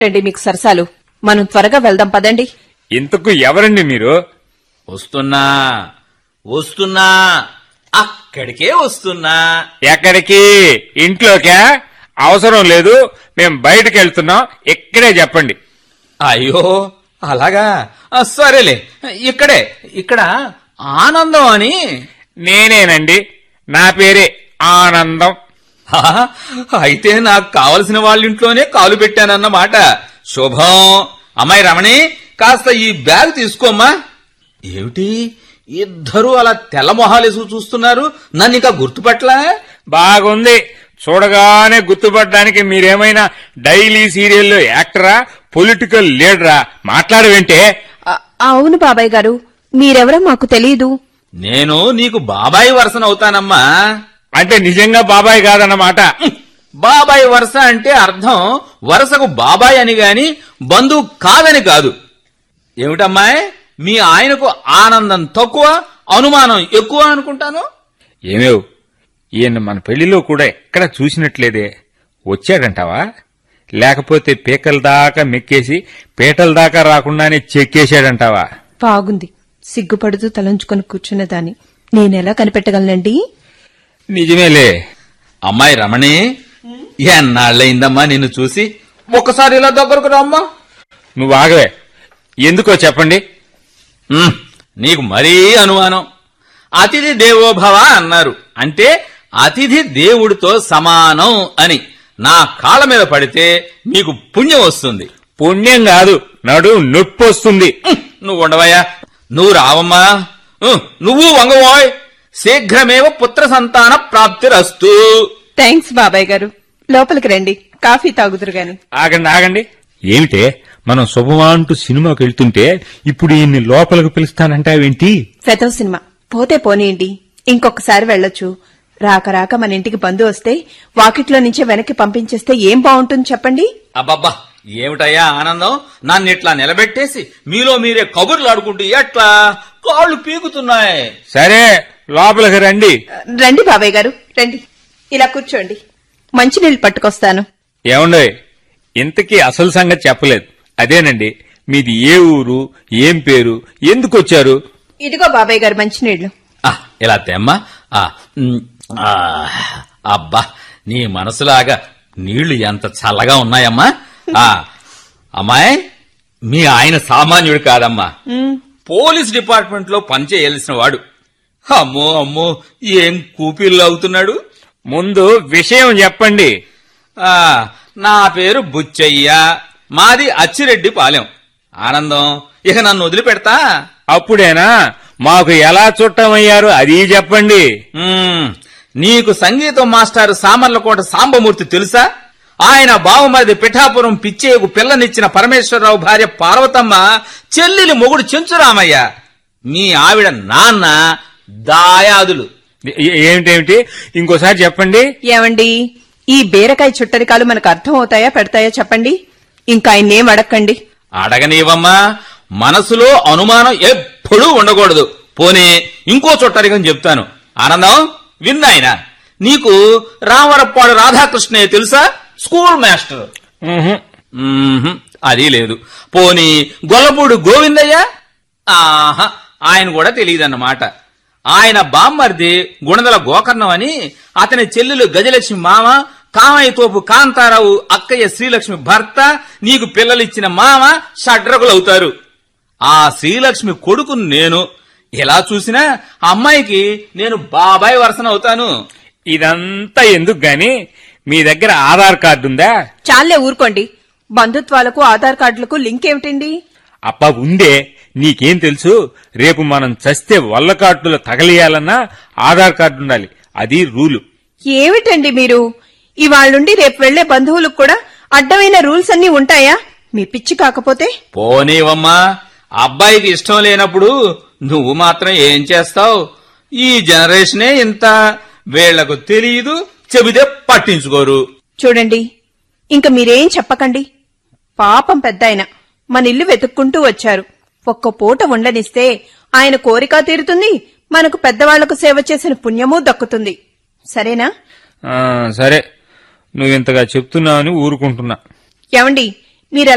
రండి మీకు సరసాలు మనం త్వరగా వెళ్దాం పదండి ఇంతకు ఎవరండి మీరు వస్తున్నా వస్తున్నా అక్కడికే వస్తున్నా ఎక్కడికి ఇంట్లోకా అవసరం లేదు మేం బయటకు వెళ్తున్నాం ఇక్కడే చెప్పండి అయ్యో అలాగా ఆ, సరేలే ఇక్కడే ఇక్కడ ఆనందం అని నేనేనండి నా పేరే ఆనందం హా, అయితే నాకు కావలసిన వాళ్ళ ఇంట్లోనే కాలు పెట్టానన్నమాట శుభం అమ్మాయి రమణి కాస్త ఈ బ్యాగ్ తీసుకోమ్మా ఏమిటి ఇద్దరు అలా తెల్ల మొహాలేసు చూస్తున్నారు నన్ను ఇంకా గుర్తుపట్లా బాగుంది చూడగానే గుర్తుపడడానికి మీరేమైనా డైలీ సీరియల్లో యాక్టరా పొలిటికల్ లీడరా మాట్లాడవేంటే అ- అవును బాబాయ్ గారు మీరెవరో మాకు తెలియదు నేను నీకు బాబాయి వరసనవుతానమ్మా అంటే నిజంగా బాబాయ్ కాదన్నమాట బాబాయ్ వరస అంటే అర్థం వరసకు బాబాయ్ అని గాని బంధువు కాదని కాదు ఏమిటమ్మాయి మీ ఆయనకు ఆనందం తక్కువ అనుమానం ఎక్కువ అనుకుంటాను ఏమేవ్ ఈయన మన పెళ్లిలో కూడా ఎక్కడ చూసినట్లేదే వచ్చాడంటావా లేకపోతే పీకల దాకా మెక్కేసి పీటల దాకా రాకుండానే చెక్కేశాడంటావా బాగుంది సిగ్గుపడుతూ తలంచుకొని కూర్చున్నదాన్ని నేనెలా కనిపెట్టగలనండి నిజమేలే అమ్మాయి రమణి ఎన్నాళ్ళయిందమ్మా నిన్ను చూసి ఒక్కసారి ఇలా దగ్గరకు రామ్మా నువ్వు ఆగవే ఎందుకో చెప్పండి ఉమ్, నీకు మరీ అనుమానం అతిథి దేవోభవ అన్నారు అంటే అతిథి దేవుడితో సమానం అని నా కాళ్ళ మీద పడితే మీకు పుణ్యం వస్తుంది పుణ్యం కాదు నడు నొప్పి వస్తుంది ఉమ్, నువ్వు ఉండవయ్యా నువ్వు రావమ్మా ఉమ్, నువ్వు వంగవోయ్ శీఘ్రమేవ పుత్ర సంతాన ప్రాప్తిరస్తు థ్యాంక్స్ బాబాయ్ గారు లోపలికి రండి కాఫీ తాగుదురు గాని ఆగండి ఆగండి ఏమిటే మనం శుభమా అంటూ సినిమాకి వెళ్తుంటే ఇప్పుడు ఈయన్ని లోపలికి పిలుస్తానంటావేంటి ఫెతో సినిమా పోతే పోనీయండి ఇంకొకసారి వెళ్ళొచ్చు రాక రాక మన ఇంటికి బంధు వస్తే వాకిట్లో నుంచే వెనక్కి పంపించేస్తే ఏం బాగుంటుంది చెప్పండి అబ్బబ్బా ఏమిటయ్యా ఆనందం నన్ను ఇట్లా నిలబెట్టేసి మీలో మీరే కబుర్లు ఆడుకుంటూ ఎట్లా కాళ్ళు పీకుతున్నాయి సరే లోపలికి రండి రండి బాబాయ్ గారు రండి ఇలా కూర్చోండి మంచినీళ్ళు పట్టుకొస్తాను ఏమండే ఇంతకీ అసలు సంగతి చెప్పలేదు అదేనండి మీది ఏ ఊరు ఏం పేరు ఎందుకు వచ్చారు ఇదిగో బాబాయ్ గారు మంచినీళ్లు ఆ, ఇలా తెమ్మా ఆ, ఉమ్, ఆ, అబ్బా నీ మనసులాగా నీళ్లు ఎంత చల్లగా ఉన్నాయమ్మా ఆ, అమ్మాయి మీ ఆయన సామాన్యుడు కాదమ్మా పోలీస్ డిపార్ట్మెంట్ లో పనిచేయాల్సిన వాడు అమ్మో అమ్మో ఏం కూపిళ్ళు అవుతున్నాడు ముందు విషయం చెప్పండి ఆ, నా పేరు బుచ్చయ్య మాది అచ్చిరెడ్డి పాలెం ఆనందం ఇక నన్ను వదిలిపెడతా అప్పుడేనా మాకు ఎలా చుట్టమయ్యారు అది చెప్పండి మ్మ్. నీకు సంగీతం మాస్టారు సామర్లకోట సాంబమూర్తి తెలుసా ఆయన బావమరిది పిఠాపురం పిచ్చేకు పిల్లనిచ్చిన పరమేశ్వరరావు భార్య పార్వతమ్మ చెల్లెలి మొగుడు చెంచురామయ్య మీ ఆవిడ నాన్న దాయాదులు ఏ- ఏమిటేమిటి ఇంకోసారి చెప్పండి ఏమండి ఈ బీరకాయ చుట్టరికాలు మనకు అర్థం అవుతాయా పెడతాయా చెప్పండి ఇంకా ఆయన్నేం అడక్కండి అడగనివమ్మా మనసులో అనుమానం ఎప్పుడూ ఉండకూడదు పోనీ ఇంకో చుట్టరికం చెప్తాను ఆనందం విన్నాయన నీకు రామరప్పాడు రాధాకృష్ణయ్య తెలుసా స్కూల్ మాస్టర్ ఉహుం. మ్మ్హ్. అది లేదు పోని గొల్లపూడి గోవిందయ్య ఆహా ఆయన కూడా తెలియదన్నమాట ఆయన బామ్మర్ది గుణదల గోకర్ణం అని అతని చెల్లెలు గజలక్ష్మి మామ కామయ్య తోపు కాంతారావు అక్కయ్య శ్రీలక్ష్మి భర్త నీకు పిల్లలిచ్చిన మామ షడ్రకులవుతారు ఆ శ్రీలక్ష్మి కొడుకు నేను ఎలా చూసినా అమ్మాయికి నేను బాబాయ్ వరసనవుతాను ఇదంతా ఎందుకు గాని మీ దగ్గర ఆధార్ కార్డు ఉందా చాలే ఊరుకోండి బంధుత్వాలకు ఆధార్ కార్డులకు లింక్ ఏమిటండి అబ్బా ఉందే నీకేం తెలుసు రేపు మనం చస్తే వల్ల కార్డులు తగలియాలన్నా ఆధార్ కార్డు ఉండాలి అది రూలు ఏమిటండి మీరు ఇవాళ నుండి రేపు వెళ్లే బంధువులకు కూడా అడ్డమైన రూల్స్ అన్ని ఉంటాయా మీ పిచ్చి కాకపోతే పోనీవమ్మా అబ్బాయికి ఇష్టం లేనప్పుడు నువ్వు మాత్రం ఏం చేస్తావు ఈ జనరేషనే ఇంత వీళ్లకు తెలియదు చెబితే పట్టించుకోరు చూడండి ఇంక మీరేం చెప్పకండి పాపం పెద్ద ఆయన మన ఇల్లు వెతుక్కుంటూ వచ్చారు ఒక్క పూట ఉండనిస్తే ఆయన కోరిక తీరుతుంది మనకు పెద్దవాళ్లకు సేవ చేసిన పుణ్యమూ దక్కుతుంది సరేనా ఆ, సరే నువ్వు ఇంతగా చెప్తున్నావని ఊరుకుంటున్నా ఏమండి మీరు